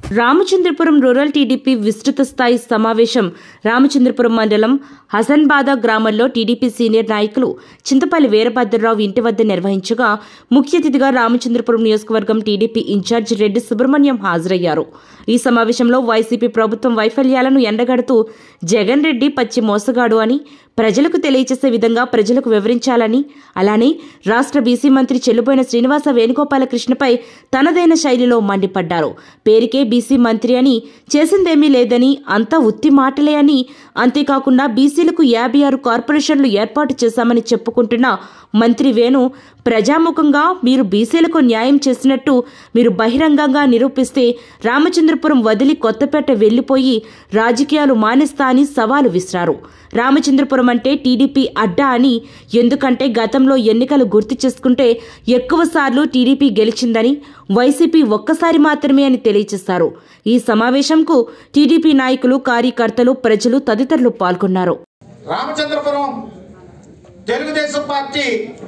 Ramachandrapuram rural TDP విస్తృత స్థాయి సమావేశం రామచంద్రపురం మండలం హసన్బాద గ్రామంలో టీడీపీ సీనియర్ నాయకులు చింతపల్లి వీరభద్రరావు ఇంటి వద్ద నిర్వహించగా ముఖ్య అతిథిగా రామచంద్రపురం నియోజకవర్గం టీడీపీ ఇన్ఛార్జ్ రెడ్డి సుబ్రహ్మణ్యం హాజరయ్యారు ఈ సమావేశంలో వైసీపీ ప్రభుత్వం వైఫల్యాలను ఎండగడుతూ జగన్ రెడ్డి పచ్చి మోసగాడు అని ప్రజలకు తెలియచేసే విధంగా ప్రజలకు వివరించాలని అలానే రాష్ట్ర బీసీ మంత్రి చెల్లుబోయిన శ్రీనివాస వేణుగోపాలకృష్ణపై తనదైన శైలిలో మండిపడ్డారు పేరుకే బీసీ మంత్రి అని చేసిందేమీ లేదని అంతా ఉత్తి మాటలే అని అంతేకాకుండా బీసీలకు యాభై ఆరు కార్పొరేషన్లు ఏర్పాటు చేశామని చెప్పుకుంటున్న మంత్రి వేణు ప్రజాముఖంగా మీరు బీసీలకు న్యాయం చేసినట్టు మీరు బహిరంగంగా నిరూపిస్తే రామచంద్రపురం వదిలి కొత్తపేట వెళ్లిపోయి రాజకీయాలు మానేస్తా అని సవాలు విసిరారు రామచంద్రపురం అంటే టీడీపీ అడ్డా అని ఎందుకంటే గతంలో ఎన్నికలు గుర్తు చేసుకుంటే ఎక్కువ సార్లు టీడీపీ గెలిచిందని వైసీపీ ఒక్కసారి మాత్రమే అని తెలియజేశారు ఈ సమావేశంకు టీడీపీ నాయకులు కార్యకర్తలు ప్రజలు తదితరులు పాల్గొన్నారు రామచంద్రపురం తెలుగుదేశం పార్టీ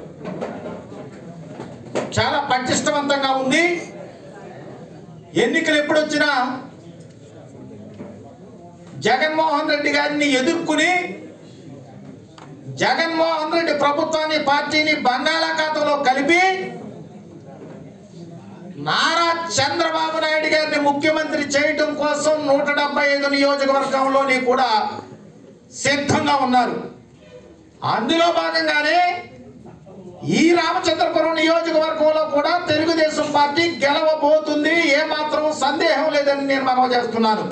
చాలా పటిష్టవంతంగా ఉంది ఎన్నికలు ఎప్పుడొచ్చినా జగన్మోహన్ రెడ్డి గారిని ఎదుర్కొని జగన్మోహన్ రెడ్డి ప్రభుత్వాన్ని పార్టీని బంగాళాఖాతంలో కలిపి నారా చంద్రబాబు నాయుడు గారిని ముఖ్యమంత్రి చేయటం కోసం నూట డెబ్బై ఐదు నియోజకవర్గంలోని కూడా సిద్ధంగా ఉన్నారు అందులో భాగంగానే ఈ రామచంద్రపురం నియోజకవర్గంలో కూడా తెలుగుదేశం పార్టీ గెలవబోతుంది ఏమాత్రం సందేహం లేదని నేను మనవి చేస్తున్నాను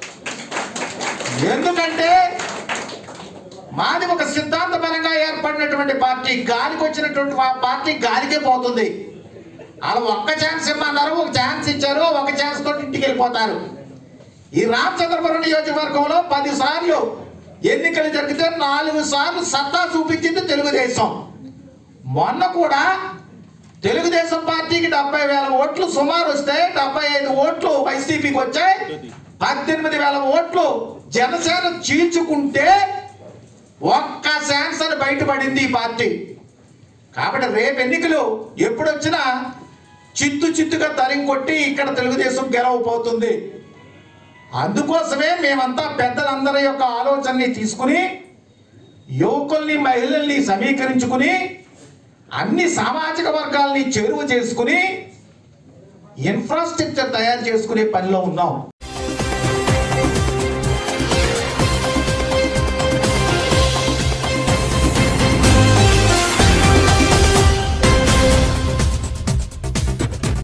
ఎందుకంటే మాది ఒక సిద్ధాంతపరంగా ఏర్పడినటువంటి పార్టీ గాలికి వచ్చినటువంటి పా- పార్టీ గాలికే పోతుంది అలా ఒక్క ఛాన్స్ ఇమ్మన్నారు ఒక ఛాన్స్ ఇచ్చారు ఒక ఛాన్స్ తోటి ఇంటికి వెళ్ళిపోతారు ఈ రామచంద్రపురం నియోజకవర్గంలో పది సార్లు ఎన్నికలు జరిగితే నాలుగు సార్లు సత్తా చూపించింది తెలుగుదేశం మొన్న కూడా తెలుగుదేశం పార్టీకి డెబ్బై వేల ఓట్లు సుమారు వస్తే డెబ్బై ఐదు ఓట్లు వైసీపీకి వచ్చాయి పద్దెనిమిది వేల ఓట్లు జనసేన చీల్చుకుంటే ఒక్క ఛాన్స్ అని బయటపడింది ఈ పార్టీ కాబట్టి రేపు ఎన్నికలు ఎప్పుడు వచ్చినా చిత్తు చిత్తుగా తరిం కొట్టి ఇక్కడ తెలుగుదేశం గెలవబోతుంది అందుకోసమే మేమంతా పెద్దలందరి యొక్క ఆలోచనని తీసుకుని యువకుల్ని మహిళల్ని సమీకరించుకుని అన్ని సామాజిక వర్గాల్ని చేరువ చేసుకుని ఇన్ఫ్రాస్ట్రక్చర్ తయారు చేసుకునే పనిలో ఉన్నాం